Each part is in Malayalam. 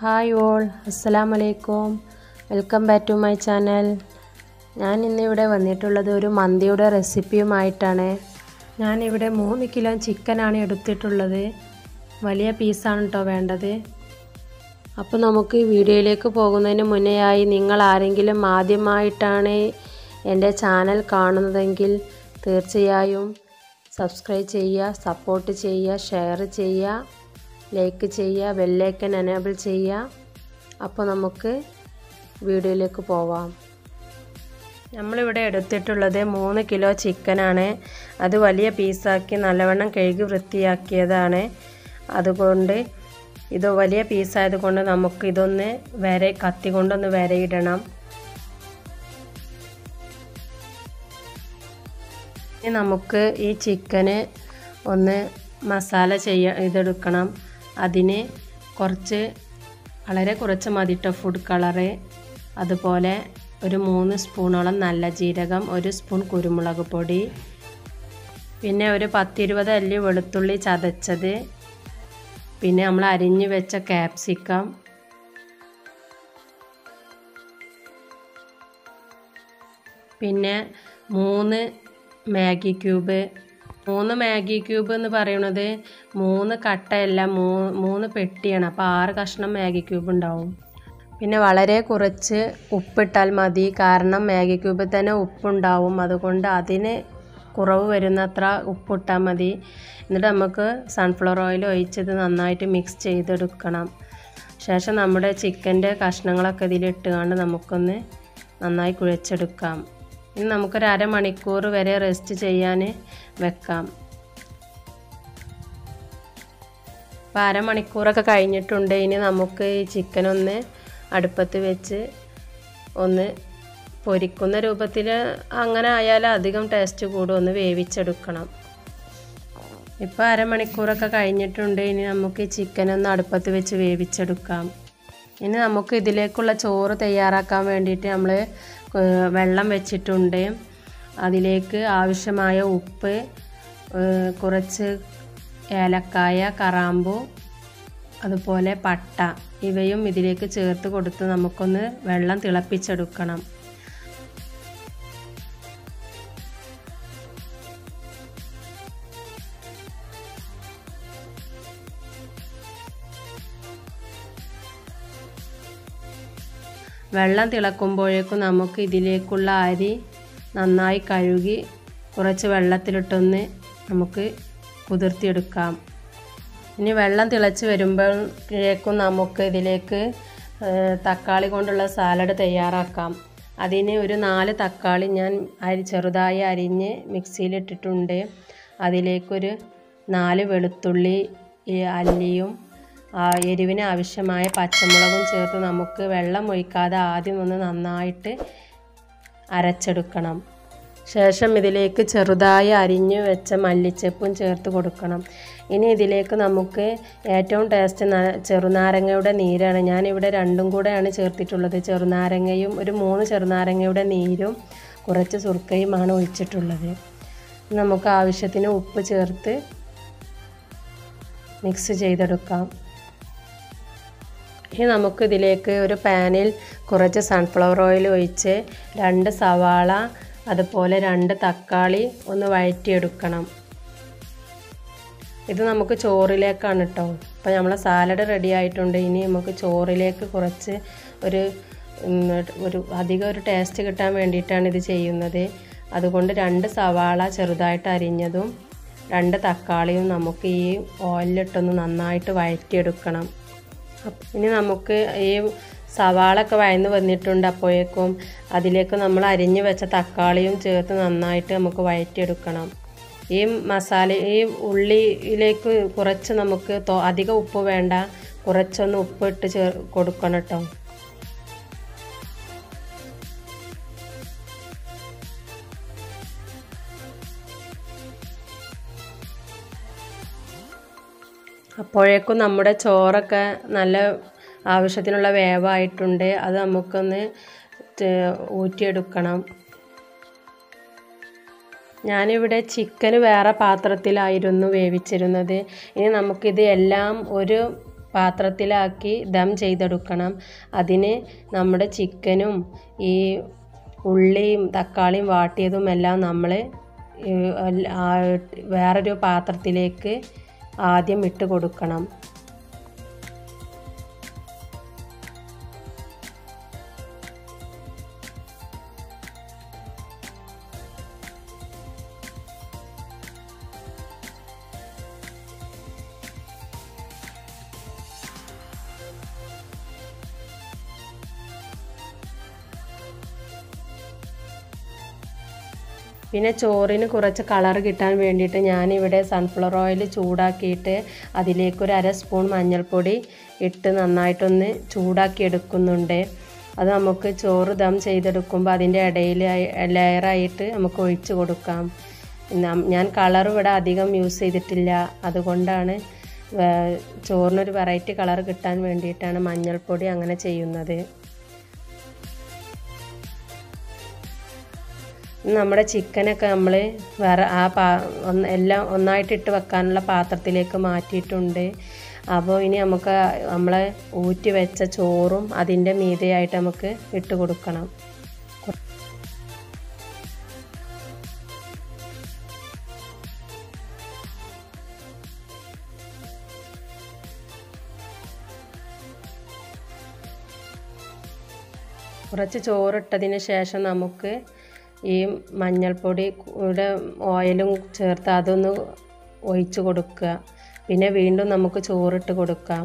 ഹായ് ഓൾ അസ്സലാം വലൈക്കും welcome back to my channel ഞാൻ ഇന്നിവിടെ വന്നിട്ടുള്ളത് ഒരു മന്തിയുടെ റെസിപ്പിയുമായിട്ടാണ് ഞാനിവിടെ മൂന്ന് കിലോ ചിക്കനാണ് എടുത്തിട്ടുള്ളത് വലിയ പീസാണ് കേട്ടോ വേണ്ടത് അപ്പോൾ നമുക്ക് വീഡിയോയിലേക്ക് പോകുന്നതിന് മുന്നേയായി നിങ്ങൾ ആരെങ്കിലും ആദ്യമായിട്ടാണ് എൻ്റെ ചാനൽ കാണുന്നതെങ്കിൽ തീർച്ചയായും സബ്സ്ക്രൈബ് ചെയ്യുക സപ്പോർട്ട് ചെയ്യുക ഷെയർ ചെയ്യുക ലൈക്ക് ചെയ്യുക ബെല്ലൈക്കൻ എനേബിൾ ചെയ്യുക അപ്പോൾ നമുക്ക് വീഡിയോയിലേക്ക് പോവാം നമ്മളിവിടെ എടുത്തിട്ടുള്ളത് മൂന്ന് കിലോ ചിക്കനാണ് അത് വലിയ പീസാക്കി നല്ലവണ്ണം കഴുകി വൃത്തിയാക്കിയതാണ് അതുകൊണ്ട് ഇത് വലിയ പീസായത് കൊണ്ട് നമുക്ക് ഇതൊന്ന് വര കത്തി കൊണ്ടൊന്ന് വരയിടണം ഇനി നമുക്ക് ഈ ചിക്കന് ഒന്ന് മസാല ചെയ്യ ഇതെടുക്കണം അതിന് കുറച്ച് വളരെ കുറച്ച് മതിട്ടോ ഫുഡ് കളറ് അതുപോലെ ഒരു മൂന്ന് സ്പൂണോളം നല്ല ജീരകം ഒരു സ്പൂൺ കുരുമുളക് പൊടി പിന്നെ ഒരു പത്തിരുപത് അല്ലി വെളുത്തുള്ളി ചതച്ചത് പിന്നെ നമ്മൾ അരിഞ്ഞു വെച്ച ക്യാപ്സിക്കം പിന്നെ മൂന്ന് മാഗി ക്യൂബ് മൂന്ന് മാഗി ക്യൂബ് എന്ന് പറയുന്നത് മൂന്ന് കട്ടയല്ല മൂ മൂന്ന് പെട്ടിയാണ് അപ്പോൾ ആറ് കഷ്ണം മാഗി ക്യൂബ് ഉണ്ടാവും പിന്നെ വളരെ കുറച്ച് ഉപ്പിട്ടാൽ മതി കാരണം മാഗി ക്യൂബിൽ തന്നെ ഉപ്പുണ്ടാവും അതുകൊണ്ട് അതിന് കുറവ് വരുന്നത്ര ഉപ്പിട്ടാൽ മതി എന്നിട്ട് നമുക്ക് സൺഫ്ലവർ ഓയിൽ ഒഴിച്ചത് നന്നായിട്ട് മിക്സ് ചെയ്തെടുക്കണം ശേഷം നമ്മുടെ ചിക്കൻ്റെ കഷ്ണങ്ങളൊക്കെ ഇതിലിട്ടുകൊണ്ട് നമുക്കൊന്ന് നന്നായി കുഴച്ചെടുക്കാം ഇനി നമുക്കൊരു അരമണിക്കൂർ വരെ റെസ്റ്റ് ചെയ്യാൻ വെക്കാം അപ്പോൾ അരമണിക്കൂറൊക്കെ കഴിഞ്ഞിട്ടുണ്ട് ഇനി നമുക്ക് ഈ ചിക്കൻ ഒന്ന് അടുപ്പത്ത് വെച്ച് ഒന്ന് പൊരിക്കുന്ന രൂപത്തിൽ അങ്ങനെ ആയാൽ അധികം ടേസ്റ്റ് കൂടും ഒന്ന് വേവിച്ചെടുക്കണം ഇപ്പോൾ അരമണിക്കൂറൊക്കെ കഴിഞ്ഞിട്ടുണ്ട് ഇനി നമുക്ക് ഈ ചിക്കൻ ഒന്ന് അടുപ്പത്ത് വെച്ച് വേവിച്ചെടുക്കാം ഇനി നമുക്ക് ഇതിലേക്കുള്ള ചോറ് തയ്യാറാക്കാൻ വേണ്ടിയിട്ട് നമ്മൾ വെള്ളം വെച്ചിട്ടുണ്ട് അതിലേക്ക് ആവശ്യമായ ഉപ്പ് കുറച്ച് ഏലക്കായ കറാമ്പു അതുപോലെ പട്ട ഇവയും ഇതിലേക്ക് ചേർത്ത് കൊടുത്ത് നമുക്കൊന്ന് വെള്ളം തിളപ്പിച്ചെടുക്കണം വെള്ളം തിളക്കുമ്പോഴേക്കും നമുക്ക് ഇതിലേക്കുള്ള അരി നന്നായി കഴുകി കുറച്ച് വെള്ളത്തിലിട്ടൊന്ന് നമുക്ക് കുതിർത്തിയെടുക്കാം ഇനി വെള്ളം തിളച്ച് വരുമ്പോഴേക്കും നമുക്ക് ഇതിലേക്ക് തക്കാളി കൊണ്ടുള്ള സാലഡ് തയ്യാറാക്കാം അതിന് ഒരു നാല് തക്കാളി ഞാൻ അരി ചെറുതായി അരിഞ്ഞ് മിക്സിയിലിട്ടിട്ടുണ്ട് അതിലേക്കൊരു നാല് വെളുത്തുള്ളി അല്ലിയും എരിവിന് ആവശ്യമായ പച്ചമുളകും ചേർത്ത് നമുക്ക് വെള്ളം ഒഴിക്കാതെ ആദ്യം ഒന്ന് നന്നായിട്ട് അരച്ചെടുക്കണം ശേഷം ഇതിലേക്ക് ചെറുതായി അരിഞ്ഞു വെച്ച മല്ലിച്ചപ്പും ചേർത്ത് കൊടുക്കണം ഇനി ഇതിലേക്ക് നമുക്ക് ഏറ്റവും ടേസ്റ്റ് ചെറുനാരങ്ങയുടെ നീരാണ് ഞാനിവിടെ രണ്ടും കൂടെയാണ് ചേർത്തിട്ടുള്ളത് ചെറുനാരങ്ങയും ഒരു മൂന്ന് ചെറുനാരങ്ങയുടെ നീരും കുറച്ച് സുർക്കയുമാണ് ഒഴിച്ചിട്ടുള്ളത് നമുക്ക് ആവശ്യത്തിന് ഉപ്പ് ചേർത്ത് മിക്സ് ചെയ്തെടുക്കാം ഇനി നമുക്ക് ഇതിലേക്ക് ഒരു പാനിൽ കുറച്ച് സൺഫ്ലവർ ഓയിൽ ഒഴിച്ച് രണ്ട് സവാള അതുപോലെ രണ്ട് തക്കാളി ഒന്ന് വഴറ്റിയെടുക്കണം ഇത് നമുക്ക് ചോറിലേക്കാണ് കേട്ടോ അപ്പോൾ നമ്മളെ സാലഡ് റെഡി ആയിട്ടുണ്ട് ഇനി നമുക്ക് ചോറിലേക്ക് കുറച്ച് ഒരു ഒരു അധികം ഒരു ടേസ്റ്റ് കിട്ടാൻ വേണ്ടിയിട്ടാണ് ഇത് ചെയ്യുന്നത് അതുകൊണ്ട് രണ്ട് സവാള ചെറുതായിട്ട് അരിഞ്ഞതും രണ്ട് തക്കാളിയും നമുക്ക് ഈ ഓയിലിട്ടൊന്ന് നന്നായിട്ട് വഴറ്റിയെടുക്കണം ഇനി നമുക്ക് ഈ സവാളൊക്കെ വഴന്ന് വന്നിട്ടുണ്ട് അപ്പോഴേക്കും അതിലേക്ക് നമ്മൾ അരിഞ്ഞ് വെച്ച തക്കാളിയും ചേർത്ത് നന്നായിട്ട് നമുക്ക് വഴറ്റിയെടുക്കണം ഈ മസാല ഈ ഉള്ളിയിലേക്ക് കുറച്ച് നമുക്ക് അധികം ഉപ്പ് വേണ്ട കുറച്ചൊന്ന് ഉപ്പ് ഇട്ട് ചേർ കൊടുക്കണം കേട്ടോ അപ്പോഴേക്കും നമ്മുടെ ചോറൊക്കെ നല്ല ആവശ്യത്തിനുള്ള വേവായിട്ടുണ്ട് അത് നമുക്കൊന്ന് ഊറ്റിയെടുക്കണം ഞാനിവിടെ ചിക്കന് വേറെ പാത്രത്തിലായിരുന്നു വേവിച്ചിരുന്നത് ഇനി നമുക്കിത് എല്ലാം ഒരു പാത്രത്തിലാക്കി ദം ചെയ്തെടുക്കണം അതിന് നമ്മുടെ ചിക്കനും ഈ ഉള്ളിയും തക്കാളിയും വാട്ടിയതും എല്ലാം നമ്മൾ വേറൊരു പാത്രത്തിലേക്ക് ആദ്യം ഇട്ട് കൊടുക്കണം പിന്നെ ചോറിന് കുറച്ച് കളർ കിട്ടാൻ വേണ്ടിയിട്ട് ഞാനിവിടെ സൺഫ്ലവർ ഓയിൽ ചൂടാക്കിയിട്ട് അതിലേക്കൊരു അര സ്പൂൺ മഞ്ഞൾപ്പൊടി ഇട്ട് നന്നായിട്ടൊന്ന് ചൂടാക്കി എടുക്കുന്നുണ്ട് അത് നമുക്ക് ചോറ് ദം ചെയ്തെടുക്കുമ്പോൾ അതിൻ്റെ ഇടയിൽ ലെയറായിട്ട് നമുക്ക് ഒഴിച്ച് കൊടുക്കാം ഞാൻ കളർ ഇവിടെ അധികം യൂസ് ചെയ്തിട്ടില്ല അതുകൊണ്ടാണ് ചോറിനൊരു വെറൈറ്റി കളർ കിട്ടാൻ വേണ്ടിയിട്ടാണ് മഞ്ഞൾപ്പൊടി അങ്ങനെ ചെയ്യുന്നത് നമ്മുടെ ചിക്കനൊക്കെ നമ്മൾ വേറെ ആ പാ എല്ലാം ഒന്നായിട്ട് ഇട്ട് വെക്കാനുള്ള പാത്രത്തിലേക്ക് മാറ്റിയിട്ടുണ്ട് അപ്പോൾ ഇനി നമുക്ക് നമ്മൾ ഊറ്റി വെച്ച ചോറും അതിൻ്റെ മീതയായിട്ട് നമുക്ക് ഇട്ട് കൊടുക്കണം കുറച്ച് ചോറിട്ടതിന് ശേഷം നമുക്ക് ഈ മഞ്ഞൾപ്പൊടി കൂടെ ഓയിലും ചേർത്ത് അതൊന്ന് ഒഴിച്ച് കൊടുക്കുക പിന്നെ വീണ്ടും നമുക്ക് ചോറിട്ട് കൊടുക്കാം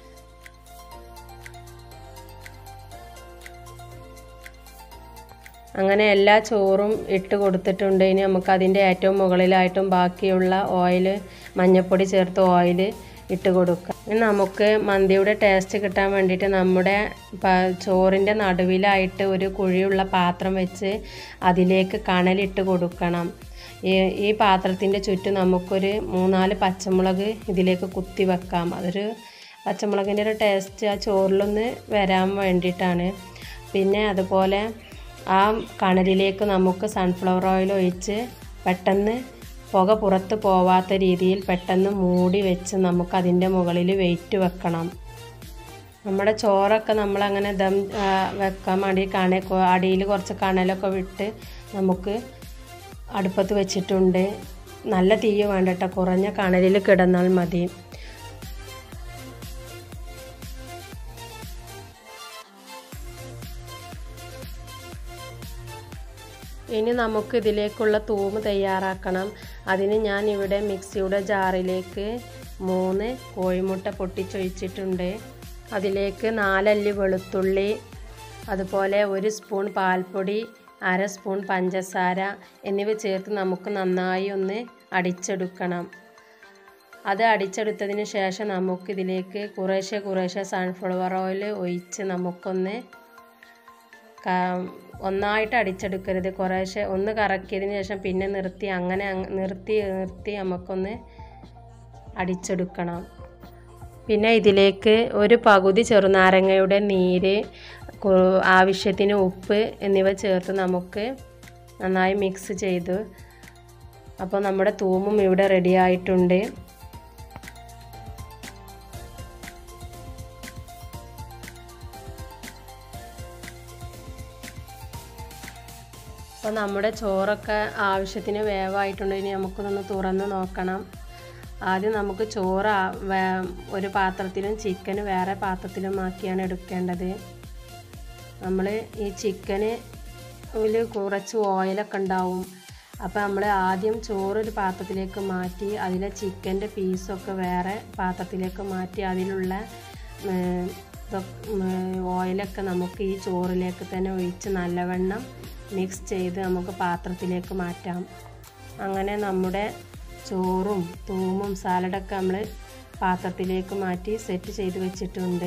അങ്ങനെ എല്ലാ ചോറും ഇട്ട് കൊടുത്തിട്ടുണ്ട് ഇനി നമുക്ക് അതിൻ്റെ ഏറ്റവും മുകളിലായിട്ടും ബാക്കിയുള്ള ഓയിൽ മഞ്ഞൾപ്പൊടി ചേർത്ത് ഓയിൽ ഇട്ട് കൊടുക്കുക ഇനി നമുക്ക് മന്തിയുടെ ടേസ്റ്റ് കിട്ടാൻ വേണ്ടിയിട്ട് നമ്മുടെ ചോറിൻ്റെ നടുവിലായിട്ട് ഒരു കുഴിയുള്ള പാത്രം വെച്ച് അതിലേക്ക് കണലിട്ട് കൊടുക്കണം ഈ ഈ പാത്രത്തിൻ്റെ ചുറ്റും നമുക്കൊരു മൂന്നാല് പച്ചമുളക് ഇതിലേക്ക് കുത്തി വെക്കാം അതൊരു പച്ചമുളകിൻ്റെ ഒരു ടേസ്റ്റ് ആ ചോറിലൊന്ന് വരാൻ വേണ്ടിയിട്ടാണ് പിന്നെ അതുപോലെ ആ കണലിലേക്ക് നമുക്ക് സൺഫ്ലവർ ഓയിൽ ഒഴിച്ച് പെട്ടെന്ന് പുക പുറത്ത് പോവാത്ത രീതിയിൽ പെട്ടെന്ന് മൂടി വെച്ച് നമുക്ക് അതിൻ്റെ മുകളിൽ വെയിറ്റ് വെക്കണം നമ്മുടെ ചോറൊക്കെ നമ്മളങ്ങനെ ദം വെക്കാൻ വേണ്ടി കണ അടിയിൽ കുറച്ച് കണലൊക്കെ വിട്ട് നമുക്ക് അടുപ്പത്ത് വെച്ചിട്ടുണ്ട് നല്ല തീ വേണ്ട കേട്ടോ കുറഞ്ഞ കണലിൽ കിടന്നാൽ മതി ഇനി നമുക്ക് ഇതിലേക്കുള്ള തൂമ്പ് തയ്യാറാക്കണം അതിന് ഞാൻ ഇവിടെ മിക്സിയുടെ ജാറിലേക്ക് മൂന്ന് കോഴിമുട്ട പൊട്ടിച്ചൊഴിച്ചിട്ടുണ്ട് അതിലേക്ക് നാലല്ലി വെളുത്തുള്ളി അതുപോലെ ഒരു സ്പൂൺ പാൽപ്പൊടി അര സ്പൂൺ പഞ്ചസാര എന്നിവ ചേർത്ത് നമുക്ക് നന്നായി ഒന്ന് അടിച്ചെടുക്കണം അത് അടിച്ചെടുത്തതിന് ശേഷം നമുക്കിതിലേക്ക് കുറേശ്ശെ കുറേശ്ശെ സൺഫ്ലവർ ഓയിൽ ഒഴിച്ച് നമുക്കൊന്ന് ഒന്നായിട്ട് അടിച്ചെടുക്കരുത് കുറേശ്ശെ ഒന്ന് കറക്കിയതിന് ശേഷം പിന്നെ നിർത്തി അങ്ങനെ നിർത്തി നിർത്തി നമുക്കൊന്ന് അടിച്ചെടുക്കണം പിന്നെ ഇതിലേക്ക് ഒരു പകുതി ചെറുനാരങ്ങയുടെ നീര് ആവശ്യത്തിന് ഉപ്പ് എന്നിവ ചേർത്ത് നമുക്ക് നന്നായി മിക്സ് ചെയ്തു അപ്പോൾ നമ്മുടെ തൂമും ഇവിടെ റെഡി ആയിട്ടുണ്ട് അപ്പോൾ നമ്മുടെ ചോറൊക്കെ ആവശ്യത്തിന് വേവായിട്ടുണ്ട് ഇനി നമുക്കൊന്ന് തുറന്ന് നോക്കണം ആദ്യം നമുക്ക് ചോറ് ഒരു പാത്രത്തിലും ചിക്കൻ വേറെ പാത്രത്തിലും ആക്കിയാണ് എടുക്കേണ്ടത് നമ്മൾ ഈ ചിക്കന് കുറച്ച് ഓയിലൊക്കെ ഉണ്ടാവും അപ്പോൾ നമ്മൾ ആദ്യം ചോറ് ഒരു പാത്രത്തിലേക്ക് മാറ്റി അതിലെ ചിക്കൻ്റെ പീസൊക്കെ വേറെ പാത്രത്തിലേക്ക് മാറ്റി അതിലുള്ള ഓയിലൊക്കെ നമുക്ക് ഈ ചോറിലേക്ക് തന്നെ ഒഴിച്ച് നല്ലവണ്ണം മിക്സ് ചെയ്ത് നമുക്ക് പാത്രത്തിലേക്ക് മാറ്റാം അങ്ങനെ നമ്മുടെ ചോറും തൂമും സാലഡൊക്കെ നമ്മൾ പാത്രത്തിലേക്ക് മാറ്റി സെറ്റ് ചെയ്ത് വെച്ചിട്ടുണ്ട്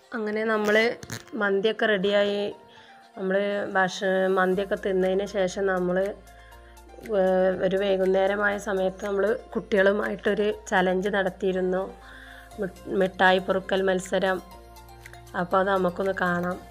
അങ്ങനെ നമ്മൾ മന്തിയൊക്കെ റെഡിയായി നമ്മൾ ഭക്ഷ മന്തിയൊക്കെ തിന്നതിന് ശേഷം നമ്മൾ ഒരു വൈകുന്നേരമായ സമയത്ത് നമ്മൾ കുട്ടികളുമായിട്ടൊരു ചലഞ്ച് നടത്തിയിരുന്നു മിഠായി പൊറുക്കൽ മത്സരം അപ്പോൾ അത് നമുക്കൊന്ന് കാണാം